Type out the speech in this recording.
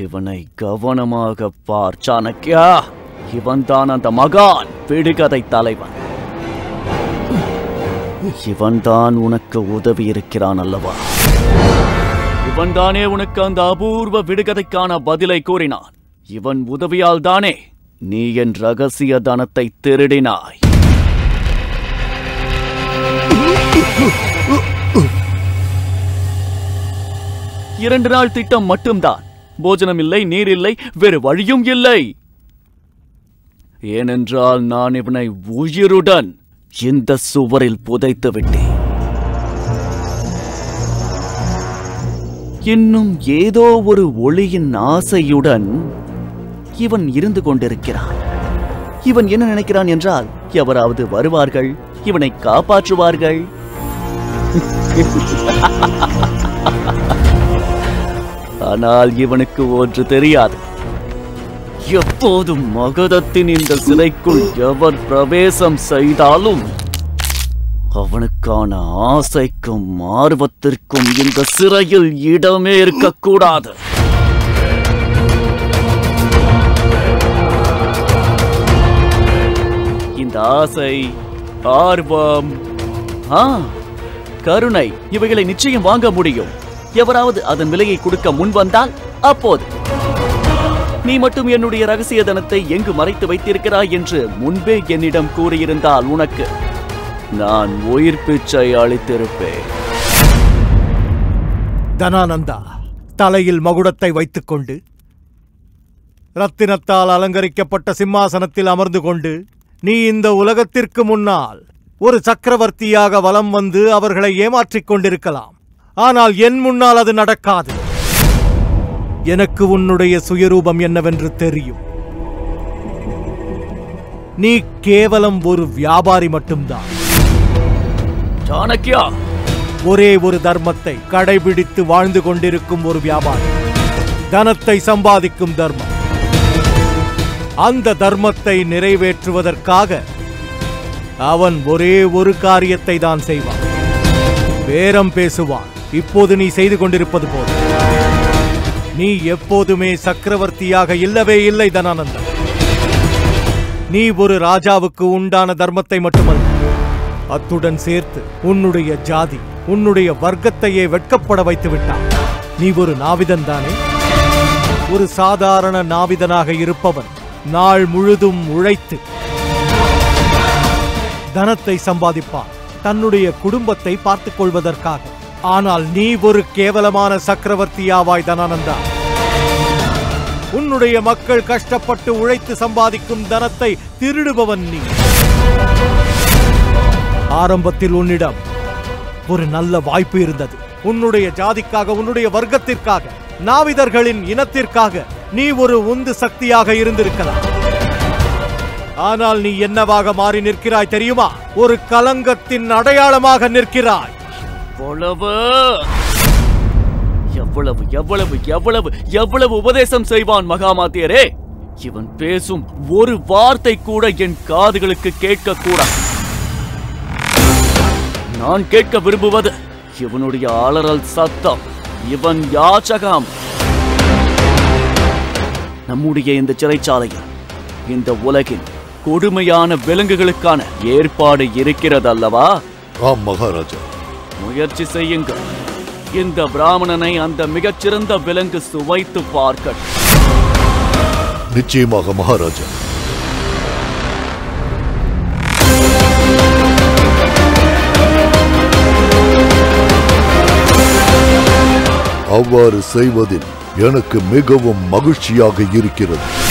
இவனை கவனமாக பார் சாணக்கியா இவன்தான் அந்த மகான் விடுகதை தலைவன் இவன்தான் உனக்கு உதவி இருக்கிறான் அல்லவா இவன்தானே உனக்கு அந்த அபூர்வ விடுகதைக்கான பதிலை கூறினான் இவன் உதவியால் தானே நீ என் ரகசிய தனத்தை திருடினாய் இரண்டு நாள் திட்டம் மட்டும்தான் போஜனம் இல்லை நீர் இல்லை வேறு வழியும் இல்லை ஏனென்றால் நான் இவனை உயிருடன் இந்த சுவரில் புதைத்து விட்டேன் இன்னும் ஏதோ ஒரு ஒளியின் ஆசையுடன் இவன் இருந்து கொண்டிருக்கிறான் இவன் என்ன நினைக்கிறான் என்றால் எவராவது வருவார்கள் இவனை காப்பாற்றுவார்கள் ஆனால் இவனுக்கு ஒன்று தெரியாது எப்போதும் மகதத்தின் இந்த சிறைக்குள் எவர் பிரவேசம் செய்தாலும் அவனுக்கான ஆசைக்கும் ஆர்வத்திற்கும் இந்த சிறையில் இடமே இருக்கக்கூடாது இந்த ஆசை ஆர்வம் ஆ கருணை இவைகளை நிச்சயம் வாங்க முடியும் எவராவது அதன் விலையை கொடுக்க முன் வந்தால் அப்போது நீ மட்டும் என்னுடைய ரகசிய தனத்தை எங்கு மறைத்து வைத்திருக்கிறாய் என்று முன்பே என்னிடம் கூறியிருந்தால் உனக்கு நான் உயிர் பிச்சை அளித்திருப்பேன் தனானந்தா தலையில் மகுடத்தை வைத்துக்கொண்டு ரத்தினத்தால் அலங்கரிக்கப்பட்ட சிம்மாசனத்தில் அமர்ந்து கொண்டு நீ இந்த உலகத்திற்கு முன்னால் ஒரு சக்கரவர்த்தியாக வலம் வந்து அவர்களை ஏமாற்றிக் கொண்டிருக்கலாம் ஆனால் என் முன்னால் அது நடக்காது எனக்கு உன்னுடைய சுயரூபம் என்னவென்று தெரியும் நீ கேவலம் ஒரு வியாபாரி மட்டும்தான் சாணக்கியா ஒரே ஒரு தர்மத்தை கடைபிடித்து வாழ்ந்து கொண்டிருக்கும் ஒரு வியாபாரி தனத்தை சம்பாதிக்கும் தர்மம் அந்த தர்மத்தை நிறைவேற்றுவதற்காக அவன் ஒரே ஒரு காரியத்தை தான் செய்வான் பேரம் பேசுவான் இப்போது நீ செய்து கொண்டிருப்பது போல நீ எப்போதுமே சக்கரவர்த்தியாக இல்லவே இல்லை தனானந்தன் நீ ஒரு ராஜாவுக்கு உண்டான தர்மத்தை மட்டுமல்ல அத்துடன் சேர்த்து உன்னுடைய ஜாதி உன்னுடைய வர்க்கத்தையே வெட்கப்பட வைத்து விட்டான் நீ ஒரு நாவிதன் தானே ஒரு சாதாரண நாவிதனாக இருப்பவன் நாள் முழுதும் உழைத்து தனத்தை சம்பாதிப்பான் தன்னுடைய குடும்பத்தை பார்த்துக் கொள்வதற்காக ஆனால் நீ ஒரு கேவலமான சக்கரவர்த்தியாவாய் தனானந்தா உன்னுடைய மக்கள் கஷ்டப்பட்டு உழைத்து சம்பாதிக்கும் தனத்தை திருடுபவன் நீ ஆரம்பத்தில் உன்னிடம் ஒரு நல்ல வாய்ப்பு இருந்தது உன்னுடைய ஜாதிக்காக உன்னுடைய வர்க்கத்திற்காக நாவிதர்களின் இனத்திற்காக நீ ஒரு உந்து சக்தியாக இருந்திருக்கலாம் ஆனால் நீ என்னவாக மாறி நிற்கிறாய் தெரியுமா ஒரு கலங்கத்தின் அடையாளமாக நிற்கிறாய் எவ்வளவு எவ்வளவு எவ்வளவு எவ்வளவு எவ்வளவு உபதேசம் செய்வான் மகாமாத்தியரே இவன் பேசும் ஒரு வார்த்தை கூட என் காதுகளுக்கு கேட்க கூடாது நான் கேட்க விரும்புவது இவனுடைய அலறல் சத்தம் இவன் யாச்சகம் நம்முடைய இந்த சிறைச்சாலையில் இந்த உலகின் கொடுமையான விலங்குகளுக்கான ஏற்பாடு இருக்கிறது அல்லவா ஆம் மகாராஜா முயற்சி செய்யுங்கள் இந்த பிராமணனை அந்த மிகச்சிறந்த விலங்கு சுவைத்து பார்க்கட்டும் நிச்சயமாக மகாராஜா அவ்வாறு செய்வதில் எனக்கு மிகவும் மகிழ்ச்சியாக இருக்கிறது